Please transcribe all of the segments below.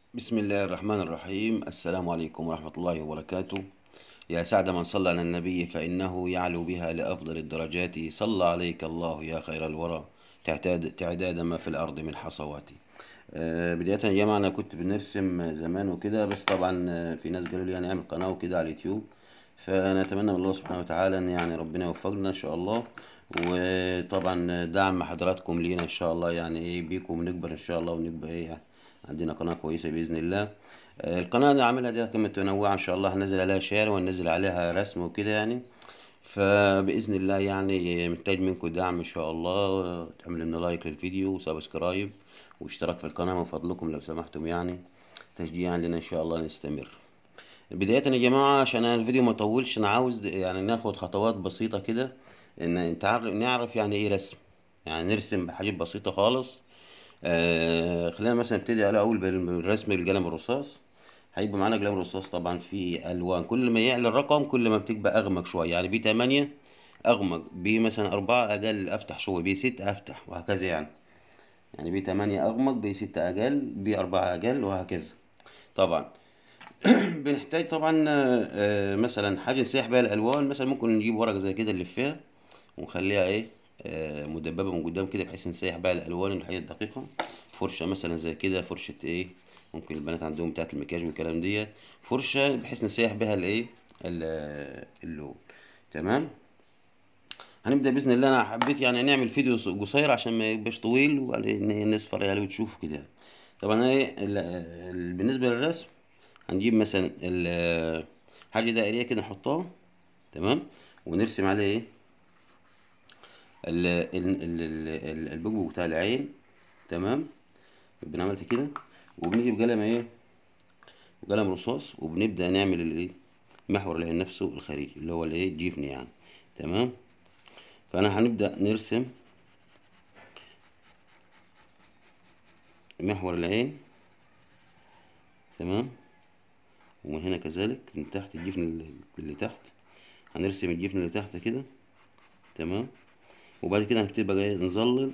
بسم الله الرحمن الرحيم السلام عليكم ورحمة الله وبركاته يا سعد من صلى على النبي فإنه يعلو بها لأفضل الدرجات صلى عليك الله يا خير الورى تعتاد تعداد ما في الأرض من حصوات آه، بداية يا جماعة أنا كنت بنرسم زمان وكده بس طبعا آه، في ناس قالوا لي يعني اعمل قناة وكده على اليوتيوب فنتمنى من الله سبحانه وتعالى ان يعني ربنا يوفقنا ان شاء الله وطبعا دعم حضراتكم لينا ان شاء الله يعني ايه بيكم نكبر ان شاء الله ونبقى ايه يعني عندنا قناة كويسة بإذن الله آه، القناة اللي عاملها دي كانت متنوعة إن شاء الله هنزل عليها شعر وهنزل عليها رسم وكده يعني فبإذن الله يعني محتاج منكم دعم إن شاء الله تعملوا لنا لايك للفيديو وسبسكرايب واشتراك في القناة من فضلكم لو سمحتم يعني تشجيعا لنا إن شاء الله نستمر بداية يا جماعة عشان أنا الفيديو ما يطولش أنا عاوز يعني ناخد خطوات بسيطة كده إن أنت عارف نعرف يعني إيه رسم يعني نرسم بحاجات بسيطة خالص آه خلينا مثلا نبتدي على أول بالرسم بالقلم الرصاص هيبقى معانا قلم رصاص طبعا في ألوان كل ما يعلى الرقم كل ما بتبقى أغمق شوية يعني بي تمانية أغمق بي مثلا أربعة أقل أفتح شوية بي ستة أفتح وهكذا يعني يعني بي تمانية أغمق بي ستة أقل بي أربعة أقل وهكذا طبعا بنحتاج طبعا آه، آه، مثلا حاجة نسيح بيها الألوان مثلا ممكن نجيب ورقة زي كده نلفها ونخليها إيه آه، مدببة من قدام كده بحيث نسيح بيها الألوان الحاجات الدقيقة فرشة مثلا زي كده فرشة إيه ممكن البنات عندهم بتاعة المكياج والكلام ديت فرشة بحيث نسيح بيها الإيه ال- اللون تمام هنبدأ بإذن الله أنا حبيت يعني نعمل فيديو قصير عشان ما يبقاش طويل وإن الناس تتفرج عليه وتشوف كده طبعا إيه ال- ال- بالنسبة للرسم هنجيب مثلا ال- حاجة دائرية كده نحطها تمام ونرسم عليه ايه ال- ال- ال- ال- البوجو بتاع العين تمام يبقى أنا عملت كده وبنيجي بقلم ايه بقلم رصاص وبنبدأ نعمل الايه محور العين نفسه الخارجي اللي هو الايه الجفن يعني تمام فأنا هنبدأ نرسم محور العين تمام ومن هنا كذلك من تحت الجفن اللي- اللي تحت هنرسم الجفن اللي تحت كده تمام وبعد كده هنبتدي بقى ايه نظلل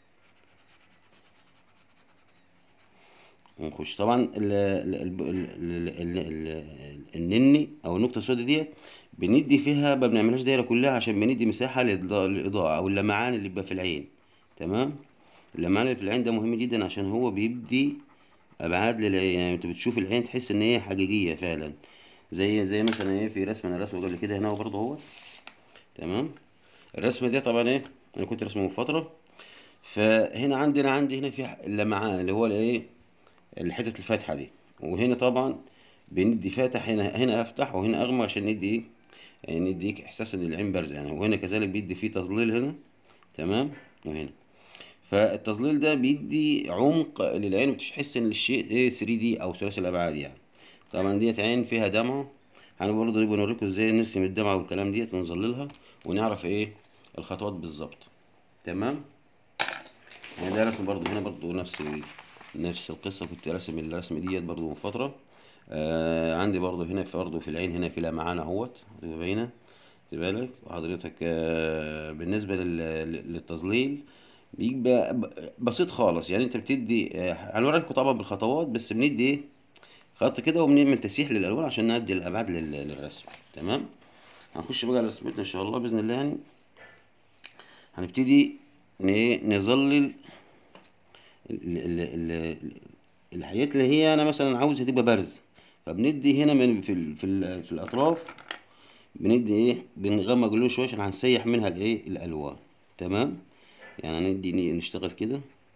ونخش طبعا ال ال ال ال ال ال النني او النقطه السوداء ديت بندي فيها ما بنعملهاش دايره كلها عشان بندي مساحه للإضاءة للاضاءه او اللمعان اللي بيبقى في العين تمام اللمعان اللي في العين ده مهم جدا عشان هو بيدي ابعاد للعين يعني انت بتشوف العين تحس ان هي حقيقيه فعلا زي زي مثلا ايه في رسمه انا رسمه قبل كده هنا برضه هو تمام الرسمه دي طبعا ايه انا كنت رسمه من فتره فهنا عندنا عندي هنا في اللمعان اللي هو الايه الحتة الفاتحة دي وهنا طبعا بندي فاتح هنا هنا افتح وهنا اغمق عشان ندي ايه يعني نديك احساس ان العين بارزة يعني وهنا كذلك بيدي فيه تظليل هنا تمام وهنا فالتظليل ده بيدي عمق للعين وتحس ان الشيء ايه 3 دي او ثلاثي الابعاد يعني طبعا ديت عين فيها دمعة هنبقى برضه نبقى نوريكم ازاي نرسم الدمعة والكلام ديت ونظللها ونعرف ايه الخطوات بالظبط تمام يعني ده رسم برضه هنا برضه نفس نفس القصة كنت راسم الرسم ديت برضه من فترة آه عندي برضه هنا في برضه في العين هنا في لمعان اهوت هتبقى باينة خد بالك وحضرتك آه بالنسبة لل- للتظليل بيبقى ب- بسيط خالص يعني انت بتدي آه، هنوريكم طبعا بالخطوات بس بندي ايه خط كده وبنعمل تسييح للالوان عشان ندي الابعاد لل- للرسم تمام هنخش بقى على رسمتنا ان شاء الله باذن الله يعني هنبتدي ن- إيه، نظلل ال- ال- ال- الحاجات اللي هي انا مثلا عاوزها تبقى بارزه فبندي هنا من في ال في, ال في الاطراف بندي ايه بنغمق له شويه عشان هنسيح منها الايه الالوان تمام يعني هندي ن- نشتغل كده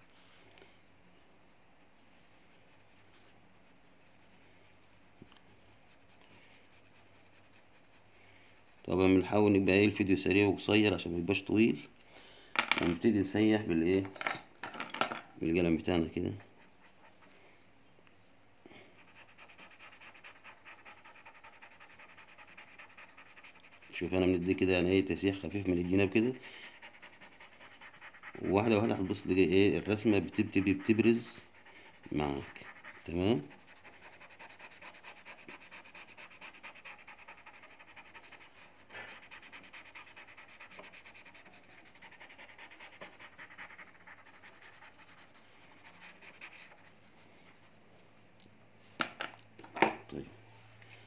طبعا بنحاول نبقى ايه الفيديو سريع وقصير عشان ما يبقاش طويل ونبتدي نسيح بالايه بالقلم بتاعنا كده شوف انا بندي كده يعني ايه تسيح خفيف من الجناب كده واحدة واحدة هتبص تلاقي ايه الرسمة بتبتدي بتبرز معاك تمام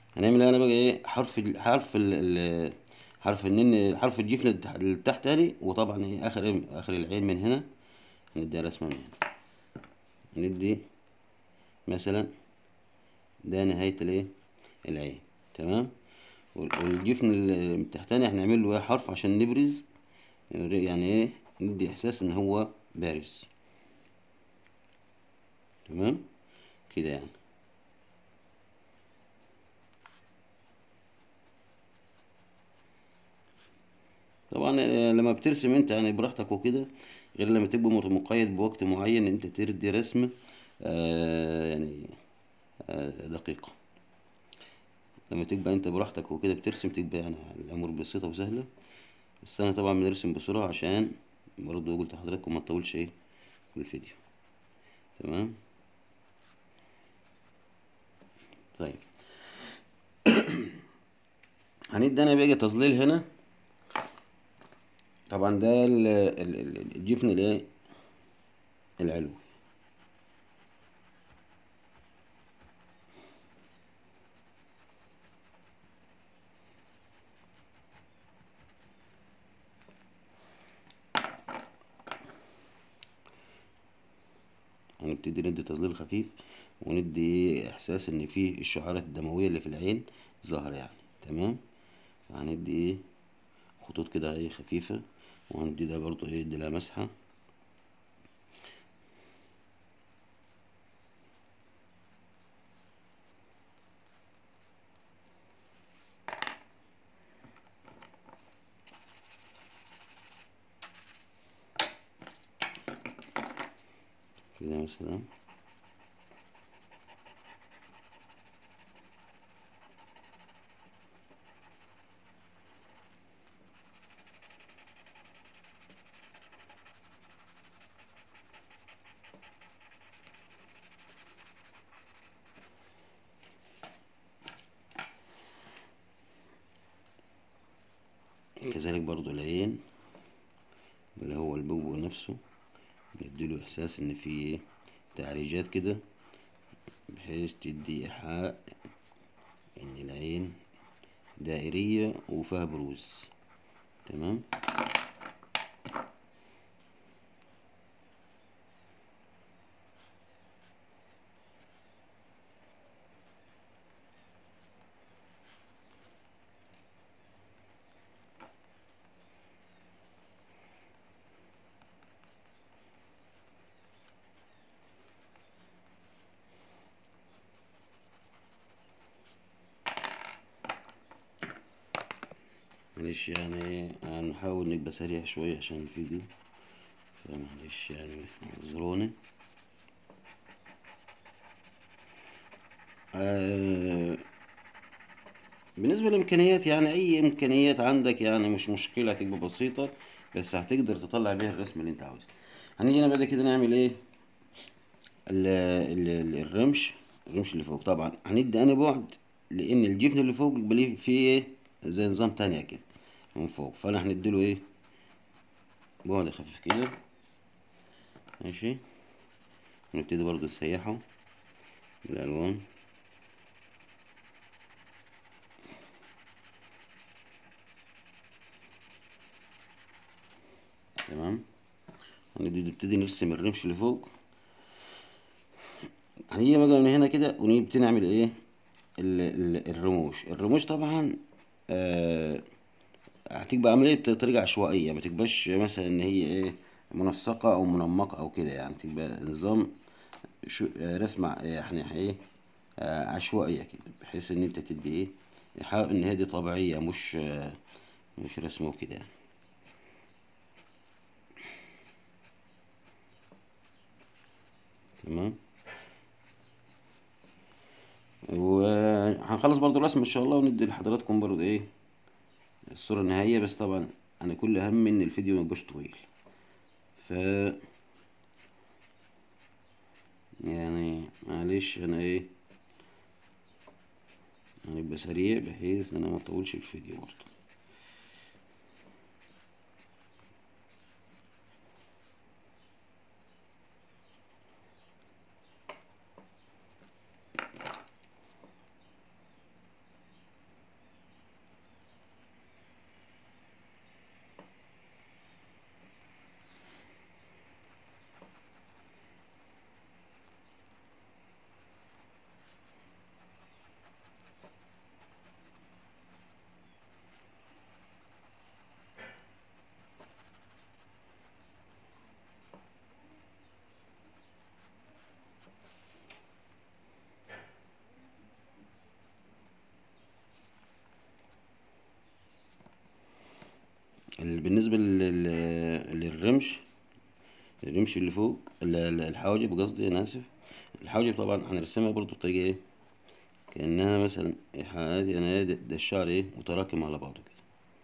هنعمل انا بقى ايه حرف ال حرف ال ال- حرف النن حرف الجيم اللي تحت- اللي تحت تاني وطبعا ايه اخر إيه؟ اخر العين من هنا هندي رسمة من هنا ندي مثلا ده نهاية الايه العين تمام وال- والجفن اللي من تحتاني هنعمل له ايه حرف عشان نبرز يعني ايه ندي احساس ان هو بارز تمام كده يعني طبعا آه، لما بترسم انت يعني براحتك وكده غير لما تبقى مت- مقيد بوقت معين انت تردي رسمة آه يعني آه دقيقة لما تبقى انت براحتك وكده بترسم تبقى يعني الامور بسيطة وسهلة بس انا طبعا بنرسم بسرعة عشان برضه قلت لحضراتكم ما تطولش ايه في الفيديو تمام طيب هندي انا بقى تظليل هنا طبعا ده ال- ال- ال- الجفن الايه العلوي هنبتدي ندي تظليل خفيف وندي احساس ان فيه الشعارات الدمويه اللي في العين ظاهره يعني تمام هندي ايه خطوط كده ايه خفيفه وهندي ده برضو ايه ادي لها مسحه كده مثلا كذلك برضو العين اللي هو البوبو نفسه نديله احساس ان فيه تعريجات كده بحيث تدي ايحاء ان العين دائرية وفيها بروز تمام معلش يعني هنحاول نبقى سريع شوية عشان الفيديو فمعلش يعني اعذروني آه بالنسبة للإمكانيات يعني أي إمكانيات عندك يعني مش مشكلة هتبقى بسيطة بس هتقدر تطلع بيها الرسم اللي أنت عاوزه هنيجي هنا بعد كده نعمل إيه ال ال ال الرمش الرمش اللي فوق طبعا هندي أنا بعد لأن الجفن اللي فوق بيبقى ليه فيه إيه زي نظام تانية كده من فوق فأنا هنديله إيه بعد خفيف كده ماشي نبتدي برضو نسيحه بالألوان تمام هنبتدي نبتدي نرسم الرمش اللي فوق هنيجي بقى من هنا كده ونبتدي نعمل ايه ال ال الرموش الرموش طبعا آه هتبقى عملية بطريقة عشوائية ما تبقاش مثلا ان هي ايه منسقة او منمقة او كده يعني تبقى نظام شو آه رسمة يعني ايه آه عشوائية كده بحيث ان انت تدي ايه يحاول ان هي دي طبيعية مش آه مش رسمه كده يعني تمام وهنخلص برضو الرسم ان شاء الله وندي لحضراتكم برضو ايه الصورة النهائية بس طبعا انا كل هم ان الفيديو ميبقاش طويل ف يعني معلش انا ايه هنبقى سريع بحيث ان انا ما اطولش الفيديو برضو ال- بالنسبة لل- للرمش الرمش اللي فوق ال- ال- الحواجب قصدي أنا آسف الحواجب طبعا هنرسمها برضو بطريقة إيه كأنها مثلا هادي أنا إيه ده ده الشعر إيه متراكم على بعضه كده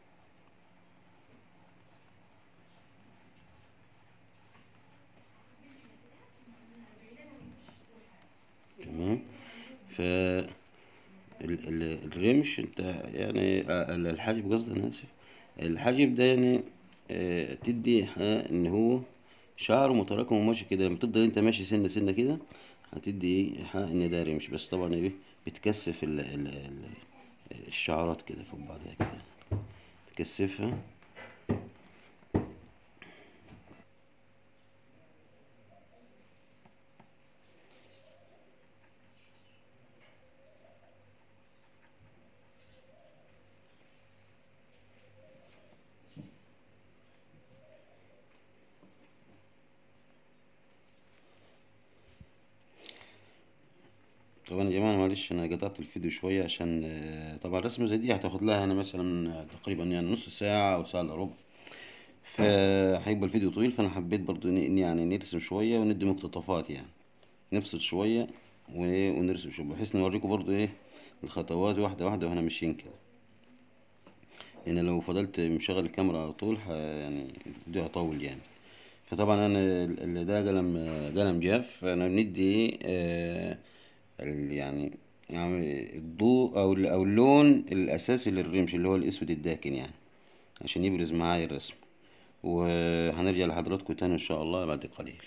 تمام ف ال- ال- الرمش انت يعني آه، ال- الحاجب قصدي انا اسف الحاجب ده يعني آه، تدي إيحاء ان هو شعره متراكم وماشي كده لما تفضل انت ماشي سنه سنه كده هتدي ايه إيحاء ان ده رمش بس طبعا ايه بتكثف ال ال ال الشعرات كده فوق بعضها كده تكثفها طبعا يا جماعة معلش أنا قطعت الفيديو شوية عشان آه، طبعا رسمة زي دي هتاخد لها أنا مثلا تقريبا يعني نص ساعة أو ساعة إلا ربع فهيبقى الفيديو طويل فأنا حبيت برضو إن إن يعني نرسم شوية وندي مقتطفات يعني نفصل شوية و- ونرسم شوية بحيث نوريكم برضو إيه الخطوات واحدة واحدة وإحنا ماشيين كده لأن لو فضلت مشغل الكاميرا على طول ح- يعني الفيديو هيطول يعني فطبعا أنا ال- ال- ده قلم قلم جاف أنا بندي إيه آه، ال- يعني يعني الضوء او ال- او اللون الاساسي للرمش اللي هو الاسود الداكن يعني عشان يبرز معايا الرسم وهنرجع لحضراتكم تاني ان شاء الله بعد قليل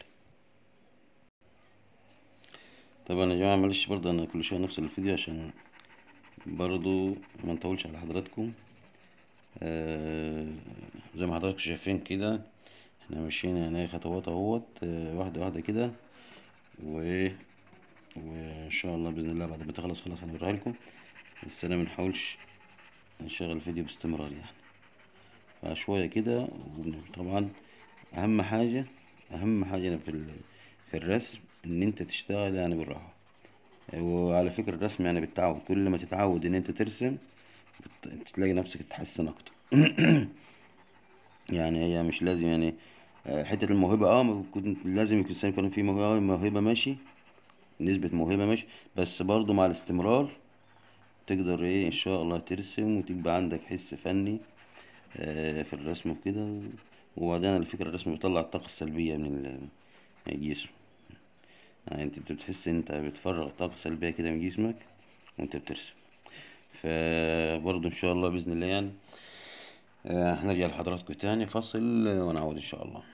طبعا يا جماعه معلش برضه انا كل شويه نفس الفيديو عشان برضه ما نطولش على حضراتكم آه زي ما حضراتكم شايفين كده احنا ماشيين يعني خطوات اهوت آه واحده واحده كده وايه وان شاء الله باذن الله بعد ما تخلص خلاص هنوريها لكم بس انا منحاولش نشغل الفيديو باستمرار يعني فشوية كده طبعا أهم حاجة أهم حاجة في ال- في الرسم إن أنت تشتغل يعني بالراحة وعلى فكرة الرسم يعني بالتعود كل ما تتعود إن أنت ترسم بت- تلاقي نفسك تتحسن أكتر يعني هي مش لازم يعني آه، حتة الموهبة اه ممكن- لازم يكون الإنسان يكون فيه موهبة موهبة ماشي نسبة موهبة ماشي بس برضه مع الاستمرار تقدر ايه ان شاء الله ترسم وتبقى عندك حس فني آه، في الرسم وكده وبعدين على فكرة الرسم بيطلع الطاقة السلبية من ال- من الجسم يعني انت انت بتحس ان انت بتفرغ طاقة سلبية كده من جسمك وانت بترسم فبرضه ان شاء الله بإذن الله يعني آه، هنرجع لحضراتكم تاني فصل آه، ونعود ان شاء الله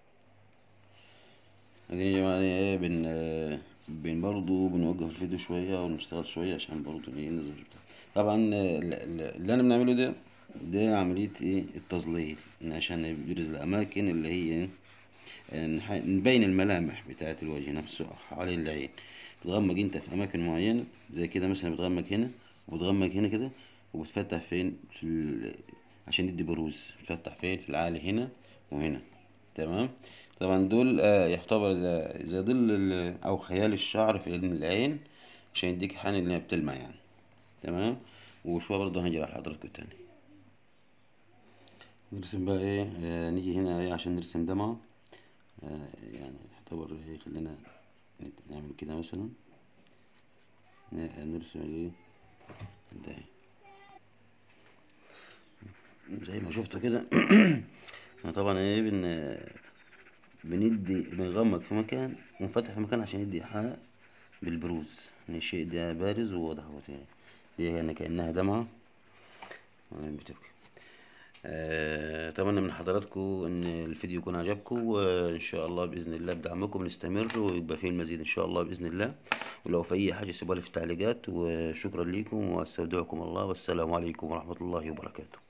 اديني يا جماعة ايه بن آه، بن برضه بنوقف الفيديو شوية ونشتغل شوية عشان برضه ايه نظهر بتاع طبعا آه، ال- ال- اللي انا بنعمله ده ده عملية ايه التظليل إن عشان يبرز الأماكن اللي هي إيه، نح- نبين الملامح بتاعة الوجه نفسه حوالين العين بتغمق انت في أماكن معينة زي كده مثلا بتغمق هنا وبتغمق هنا كده وبتفتح فين في ال... عشان يدي بروز بتفتح فين في العالي هنا وهنا تمام طبعا دول آه، يعتبر زي, زي ظل ال- أو خيال الشعر في علم العين عشان يديك حان اللي هي بتلمع يعني تمام وشوية برضه هنجي على حضراتكم تاني نرسم بقى ايه آه نيجي هنا ايه عشان نرسم دمعة آه يعني يعتبر ايه خلينا نت- نعمل كده مثلا ن- نرسم ايه ده اهي. زي ما شفتوا كده احنا طبعا ايه بن بندي بنغمق في مكان ونفتح في مكان عشان يدي إيحاء بالبروز ان الشيء ده بارز وواضح اهوت يعني دي يعني كأنها دمعة بتبكي آه، أتمنى من حضراتكم إن الفيديو يكون عجبكم وإن شاء الله بإذن الله بدعمكم نستمر ويبقى فيه المزيد إن شاء الله بإذن الله ولو في أي حاجة سيبوها لي في التعليقات وشكرا لكم وأستودعكم الله والسلام عليكم ورحمة الله وبركاته